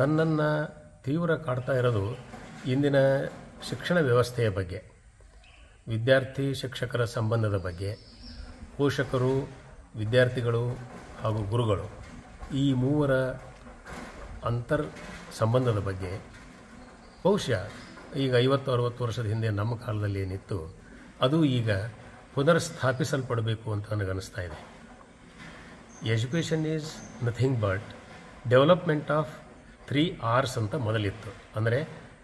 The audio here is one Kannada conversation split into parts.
ನನ್ನನ್ನು ತೀವ್ರ ಕಾಡ್ತಾ ಇರೋದು ಇಂದಿನ ಶಿಕ್ಷಣ ವ್ಯವಸ್ಥೆಯ ಬಗ್ಗೆ ವಿದ್ಯಾರ್ಥಿ ಶಿಕ್ಷಕರ ಸಂಬಂಧದ ಬಗ್ಗೆ ಪೋಷಕರು ವಿದ್ಯಾರ್ಥಿಗಳು ಹಾಗೂ ಗುರುಗಳು ಈ ಮೂವರ ಅಂತರ್ ಸಂಬಂಧದ ಬಗ್ಗೆ ಬಹುಶಃ ಈಗ ಐವತ್ತು ಅರುವತ್ತು ವರ್ಷದ ಹಿಂದೆ ನಮ್ಮ ಕಾಲದಲ್ಲಿ ಏನಿತ್ತು ಅದು ಈಗ ಪುನರ್ ಸ್ಥಾಪಿಸಲ್ಪಡಬೇಕು ಅಂತ ನನಗನ್ನಿಸ್ತಾ ಇದೆ education is nothing but development of three R's ಅಂತ ಮೊದಲಿತ್ತು ಅಂದರೆ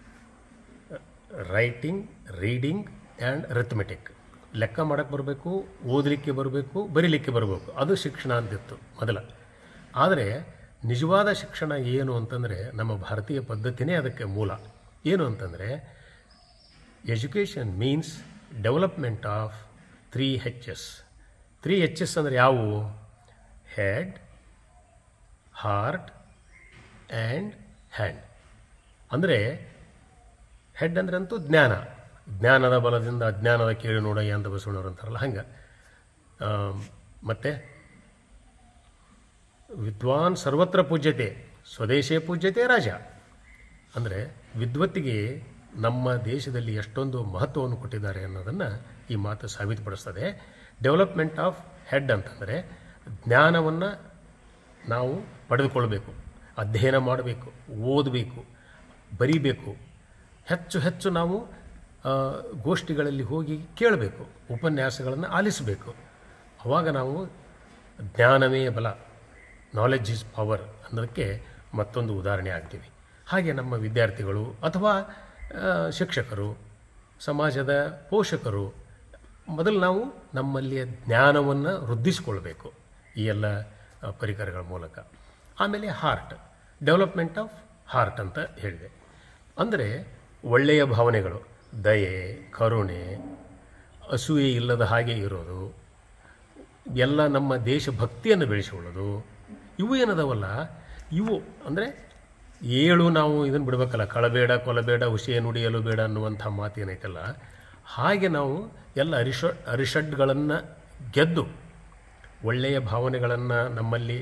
ರೈಟಿಂಗ್ ರೀಡಿಂಗ್ ಆ್ಯಂಡ್ ರಿಥಮೆಟಿಕ್ ಲೆಕ್ಕ ಮಾಡೋಕ್ಕೆ ಬರಬೇಕು ಓದಲಿಕ್ಕೆ ಬರಬೇಕು ಬರೀಲಿಕ್ಕೆ ಬರಬೇಕು ಅದು ಶಿಕ್ಷಣ ಅಂತಿತ್ತು ಮೊದಲ ಆದರೆ ನಿಜವಾದ ಶಿಕ್ಷಣ ಏನು ಅಂತಂದರೆ ನಮ್ಮ ಭಾರತೀಯ ಪದ್ಧತಿನೇ ಅದಕ್ಕೆ ಮೂಲ ಏನು ಅಂತಂದರೆ education means development of three H's three H's ಅಂದರೆ ಯಾವುವು ಹೆಡ್ ಹಾರ್ಟ್ ಆ್ಯಂಡ್ ಹ್ಯಾಂಡ್ ಅಂದರೆ ಹೆಡ್ ಅಂದ್ರೆ ಅಂತೂ ಜ್ಞಾನ ಜ್ಞಾನದ ಬಲದಿಂದ ಅಜ್ಞಾನದ ಕೇಳಿ ನೋಡಯ್ಯ ಅಂತ ಬಸವಣ್ಣವ್ರು ಅಂತಾರಲ್ಲ ಹಂಗೆ ಮತ್ತು ವಿದ್ವಾನ್ ಸರ್ವತ್ರ ಪೂಜ್ಯತೆ ಸ್ವದೇಶೇ ಪೂಜ್ಯತೆ ರಾಜ ಅಂದರೆ ವಿದ್ವತ್ತಿಗೆ ನಮ್ಮ ದೇಶದಲ್ಲಿ ಎಷ್ಟೊಂದು ಮಹತ್ವವನ್ನು ಕೊಟ್ಟಿದ್ದಾರೆ ಅನ್ನೋದನ್ನು ಈ ಮಾತು ಸಾಬೀತುಪಡಿಸ್ತದೆ ಡೆವಲಪ್ಮೆಂಟ್ ಆಫ್ ಹೆಡ್ ಅಂತಂದರೆ ಜ್ಞಾನವನ್ನು ನಾವು ಪಡೆದುಕೊಳ್ಬೇಕು ಅಧ್ಯಯನ ಮಾಡಬೇಕು ಓದಬೇಕು ಬರೀಬೇಕು ಹೆಚ್ಚು ಹೆಚ್ಚು ನಾವು ಆ, ಗೋಷ್ಠಿಗಳಲ್ಲಿ ಹೋಗಿ ಕೇಳಬೇಕು ಉಪನ್ಯಾಸಗಳನ್ನು ಆಲಿಸಬೇಕು ಆವಾಗ ನಾವು ಜ್ಞಾನವೇ ಬಲ ನಾಲೆಡ್ಜ್ ಈಸ್ ಪವರ್ ಅನ್ನೋದಕ್ಕೆ ಮತ್ತೊಂದು ಉದಾಹರಣೆ ಆಗ್ತೀವಿ ಹಾಗೆ ನಮ್ಮ ವಿದ್ಯಾರ್ಥಿಗಳು ಅಥವಾ ಆ, ಶಿಕ್ಷಕರು ಸಮಾಜದ ಪೋಷಕರು ಮೊದಲು ನಾವು ನಮ್ಮಲ್ಲಿಯ ಜ್ಞಾನವನ್ನು ವೃದ್ಧಿಸಿಕೊಳ್ಬೇಕು ಈ ಎಲ್ಲ ಆ, ಪರಿಕರಗಳ ಮೂಲಕ ಆಮೇಲೆ ಹಾರ್ಟ್ ಡೆವಲಪ್ಮೆಂಟ್ ಆಫ್ ಹಾರ್ಟ್ ಅಂತ ಹೇಳಿದೆ ಅಂದರೆ ಒಳ್ಳೆಯ ಭಾವನೆಗಳು ದಯೆ ಕರುಣೆ ಅಸೂಯೆ ಇಲ್ಲದ ಹಾಗೆ ಇರೋದು ಎಲ್ಲ ನಮ್ಮ ದೇಶಭಕ್ತಿಯನ್ನು ಬೆಳೆಸಿಕೊಳ್ಳೋದು ಇವು ಏನದವಲ್ಲ ಇವು ಅಂದರೆ ಏಳು ನಾವು ಇದನ್ನು ಬಿಡಬೇಕಲ್ಲ ಕಳಬೇಡ ಕೊಲಬೇಡ ಹುಸಿಯ ನುಡಿಯಲು ಬೇಡ ಅನ್ನುವಂಥ ಮಾತು ಏನೈತಲ್ಲ ಹಾಗೆ ನಾವು ಎಲ್ಲ ಅರಿಷ ಅರಿಷಡ್ಗಳನ್ನು ಗೆದ್ದು ಒಳ್ಳೆಯ ಭಾವನೆಗಳನ್ನು ನಮ್ಮಲ್ಲಿ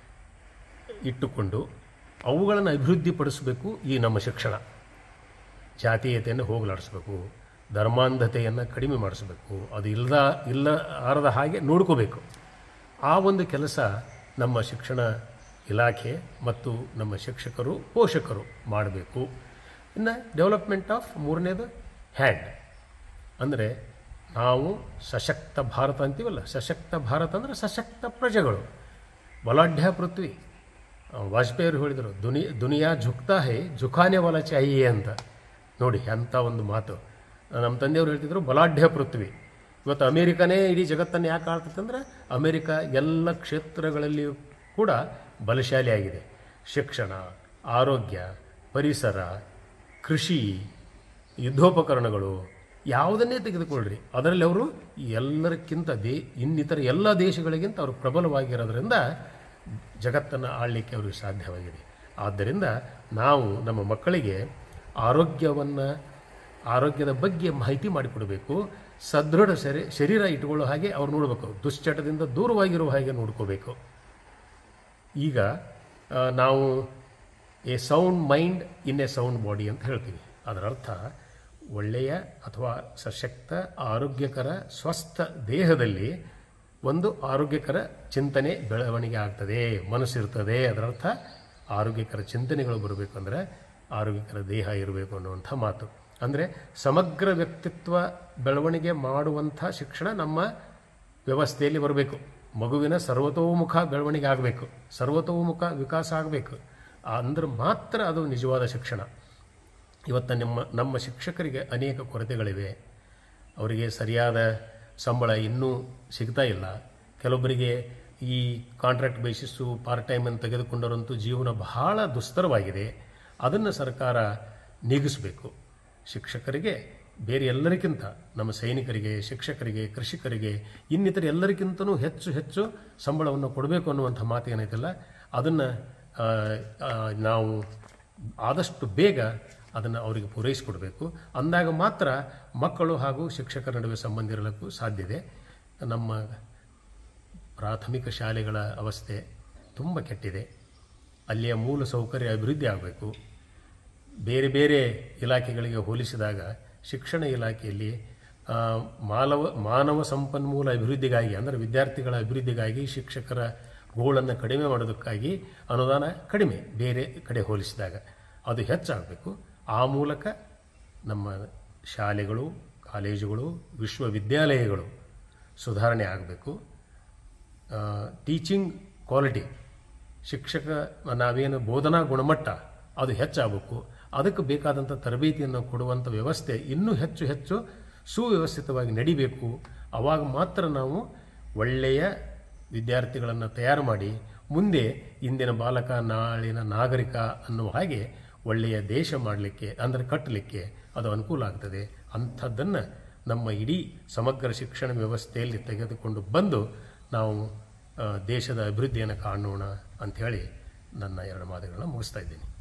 ಇಟ್ಟುಕೊಂಡು ಅವುಗಳನ್ನು ಅಭಿವೃದ್ಧಿಪಡಿಸಬೇಕು ಈ ನಮ್ಮ ಶಿಕ್ಷಣ ಜಾತೀಯತೆಯನ್ನು ಹೋಗಲಾಡಿಸ್ಬೇಕು ಧರ್ಮಾಂಧತೆಯನ್ನು ಕಡಿಮೆ ಮಾಡಿಸಬೇಕು ಅದು ಇಲ್ಲದ ಇಲ್ಲ ಆರದ ಹಾಗೆ ನೋಡ್ಕೋಬೇಕು ಆ ಒಂದು ಕೆಲಸ ನಮ್ಮ ಶಿಕ್ಷಣ ಇಲಾಖೆ ಮತ್ತು ನಮ್ಮ ಶಿಕ್ಷಕರು ಪೋಷಕರು ಮಾಡಬೇಕು ಇನ್ನು ಡೆವಲಪ್ಮೆಂಟ್ ಆಫ್ ಮೂರನೇದು ಹ್ಯಾಂಡ್ ಅಂದರೆ ನಾವು ಸಶಕ್ತ ಭಾರತ ಅಂತೀವಲ್ಲ ಸಶಕ್ತ ಭಾರತ ಅಂದರೆ ಸಶಕ್ತ ಪ್ರಜೆಗಳು ಬಲಾಢ್ಯ ಪೃಥ್ವಿ ಆ, ವಾಜಪೇಯಿಯವರು ಹೇಳಿದರು ದುನಿ ದುನಿಯಾ ಝುಕ್ತಾ ಹೇ ಝುಕಾನೆ ವಾಲ ಚಾಹಿಯೇ ಅಂತ ನೋಡಿ ಅಂಥ ಒಂದು ಮಾತು ನಮ್ಮ ತಂದೆಯವರು ಹೇಳ್ತಿದ್ರು ಬಲಾಢ್ಯ ಪೃಥ್ವಿ ಇವತ್ತು ಅಮೇರಿಕನೇ ಇಡೀ ಜಗತ್ತನ್ನು ಯಾಕೆ ಆಳ್ತೈತೆ ಅಂದರೆ ಅಮೇರಿಕ ಎಲ್ಲ ಕ್ಷೇತ್ರಗಳಲ್ಲಿಯೂ ಕೂಡ ಬಲಶಾಲಿಯಾಗಿದೆ ಶಿಕ್ಷಣ ಆರೋಗ್ಯ ಪರಿಸರ ಕೃಷಿ ಯುದ್ಧೋಪಕರಣಗಳು ಯಾವುದನ್ನೇ ತೆಗೆದುಕೊಳ್ಳ್ರಿ ಅದರಲ್ಲಿ ಅವರು ಎಲ್ಲರಕ್ಕಿಂತ ದೇ ಇನ್ನಿತರ ಎಲ್ಲ ದೇಶಗಳಿಗಿಂತ ಅವರು ಪ್ರಬಲವಾಗಿರೋದ್ರಿಂದ ಜಗತ್ತನ್ನು ಆಳಲಿಕ್ಕೆ ಅವರಿಗೆ ಸಾಧ್ಯವಾಗಿದೆ ಆದ್ದರಿಂದ ನಾವು ನಮ್ಮ ಮಕ್ಕಳಿಗೆ ಆರೋಗ್ಯವನ್ನು ಆರೋಗ್ಯದ ಬಗ್ಗೆ ಮಾಹಿತಿ ಮಾಡಿಕೊಡಬೇಕು ಸದೃಢ ಶರೀ ಶರೀರ ಇಟ್ಕೊಳ್ಳೋ ಹಾಗೆ ಅವ್ರು ನೋಡಬೇಕು ದುಶ್ಚಟದಿಂದ ದೂರವಾಗಿರುವ ಹಾಗೆ ನೋಡ್ಕೋಬೇಕು ಈಗ ಆ, ನಾವು a sound mind in a sound body ಅಂತ ಹೇಳ್ತೀವಿ ಅದರ ಅರ್ಥ ಒಳ್ಳೆಯ ಅಥವಾ ಸಶಕ್ತ ಆರೋಗ್ಯಕರ ಸ್ವಸ್ಥ ದೇಹದಲ್ಲಿ ಒಂದು ಆರೋಗ್ಯಕರ ಚಿಂತನೆ ಬೆಳವಣಿಗೆ ಆಗ್ತದೆ ಮನಸ್ಸಿರ್ತದೆ ಅದರ ಅರ್ಥ ಆರೋಗ್ಯಕರ ಚಿಂತನೆಗಳು ಬರಬೇಕು ಅಂದರೆ ಆರೋಗ್ಯಕರ ದೇಹ ಇರಬೇಕು ಅನ್ನುವಂಥ ಮಾತು ಅಂದರೆ ಸಮಗ್ರ ವ್ಯಕ್ತಿತ್ವ ಬೆಳವಣಿಗೆ ಮಾಡುವಂಥ ಶಿಕ್ಷಣ ನಮ್ಮ ವ್ಯವಸ್ಥೆಯಲ್ಲಿ ಬರಬೇಕು ಮಗುವಿನ ಸರ್ವತೋಮುಖ ಬೆಳವಣಿಗೆ ಆಗಬೇಕು ಸರ್ವತೋಮುಖ ವಿಕಾಸ ಆಗಬೇಕು ಅಂದ್ರೆ ಮಾತ್ರ ಅದು ನಿಜವಾದ ಶಿಕ್ಷಣ ಇವತ್ತು ನಿಮ್ಮ ನಮ್ಮ ಶಿಕ್ಷಕರಿಗೆ ಅನೇಕ ಕೊರತೆಗಳಿವೆ ಅವರಿಗೆ ಸರಿಯಾದ ಸಂಬಳ ಇನ್ನೂ ಸಿಗ್ತಾ ಇಲ್ಲ ಕೆಲವೊಬ್ಬರಿಗೆ ಈ ಕಾಂಟ್ರಾಕ್ಟ್ ಬೇಸಿಸ್ಸು ಪಾರ್ಟ್ ಟೈಮ್ ಅಂತ ತೆಗೆದುಕೊಂಡವರಂತೂ ಜೀವನ ಬಹಳ ದುಸ್ತರವಾಗಿದೆ ಅದನ್ನು ಸರ್ಕಾರ ನೀಗಿಸಬೇಕು ಶಿಕ್ಷಕರಿಗೆ ಬೇರೆ ಎಲ್ಲರಿಗಿಂತ ನಮ್ಮ ಸೈನಿಕರಿಗೆ ಶಿಕ್ಷಕರಿಗೆ ಕೃಷಿಕರಿಗೆ ಇನ್ನಿತರ ಎಲ್ಲರಿಗಿಂತನೂ ಹೆಚ್ಚು ಹೆಚ್ಚು ಸಂಬಳವನ್ನು ಕೊಡಬೇಕು ಅನ್ನುವಂಥ ಮಾತು ಏನೈತಲ್ಲ ಅದನ್ನು ನಾವು ಆದಷ್ಟು ಬೇಗ ಅದನ್ನು ಅವರಿಗೆ ಪೂರೈಸಿಕೊಡಬೇಕು ಅಂದಾಗ ಮಾತ್ರ ಮಕ್ಕಳು ಹಾಗೂ ಶಿಕ್ಷಕರ ನಡುವೆ ಸಂಬಂಧ ಇರಲಿಕ್ಕೂ ಸಾಧ್ಯತೆ ನಮ್ಮ ಪ್ರಾಥಮಿಕ ಶಾಲೆಗಳ ಅವಸ್ಥೆ ತುಂಬ ಕೆಟ್ಟಿದೆ ಅಲ್ಲಿಯ ಮೂಲ ಸೌಕರ್ಯ ಅಭಿವೃದ್ಧಿ ಆಗಬೇಕು ಬೇರೆ ಬೇರೆ ಇಲಾಖೆಗಳಿಗೆ ಹೋಲಿಸಿದಾಗ ಶಿಕ್ಷಣ ಇಲಾಖೆಯಲ್ಲಿ ಆ, ಮಾನವ ಮಾನವ ಸಂಪನ್ಮೂಲ ಅಭಿವೃದ್ಧಿಗಾಗಿ ಅಂದರೆ ವಿದ್ಯಾರ್ಥಿಗಳ ಅಭಿವೃದ್ಧಿಗಾಗಿ ಶಿಕ್ಷಕರ ಗೋಳನ್ನು ಕಡಿಮೆ ಮಾಡೋದಕ್ಕಾಗಿ ಅನುದಾನ ಕಡಿಮೆ ಬೇರೆ ಕಡೆ ಹೋಲಿಸಿದಾಗ ಅದು ಹೆಚ್ಚಾಗಬೇಕು ಆ ಮೂಲಕ ನಮ್ಮ ಶಾಲೆಗಳು ಕಾಲೇಜುಗಳು ವಿಶ್ವವಿದ್ಯಾಲಯಗಳು ಸುಧಾರಣೆ ಆಗಬೇಕು ಟೀಚಿಂಗ್ ಕ್ವಾಲಿಟಿ ಶಿಕ್ಷಕ ನಾವೇನು ಬೋಧನಾ ಗುಣಮಟ್ಟ ಅದು ಹೆಚ್ಚಾಗಬೇಕು ಅದಕ್ಕೆ ಬೇಕಾದಂಥ ತರಬೇತಿಯನ್ನು ಕೊಡುವಂಥ ವ್ಯವಸ್ಥೆ ಇನ್ನೂ ಹೆಚ್ಚು ಹೆಚ್ಚು ಸುವ್ಯವಸ್ಥಿತವಾಗಿ ನಡಿಬೇಕು ಆವಾಗ ಮಾತ್ರ ನಾವು ಒಳ್ಳೆಯ ವಿದ್ಯಾರ್ಥಿಗಳನ್ನು ತಯಾರು ಮಾಡಿ ಮುಂದೆ ಇಂದಿನ ಬಾಲಕ ನಾಳಿನ ನಾಗರಿಕ ಅನ್ನುವ ಹಾಗೆ ಒಳ್ಳೆಯ ದೇಶ ಮಾಡಲಿಕ್ಕೆ ಅಂದರೆ ಕಟ್ಟಲಿಕ್ಕೆ ಅದು ಅನುಕೂಲ ಆಗ್ತದೆ ಅಂಥದ್ದನ್ನು ನಮ್ಮ ಇಡೀ ಸಮಗ್ರ ಶಿಕ್ಷಣ ವ್ಯವಸ್ಥೆಯಲ್ಲಿ ತೆಗೆದುಕೊಂಡು ಬಂದು ನಾವು ಆ, ದೇಶದ ಅಭಿವೃದ್ಧಿಯನ್ನು ಕಾಣೋಣ ಅಂಥೇಳಿ ನನ್ನ ಎರಡು ಮಾತುಗಳನ್ನ ಮುಗಿಸ್ತಾ ಇದ್ದೀನಿ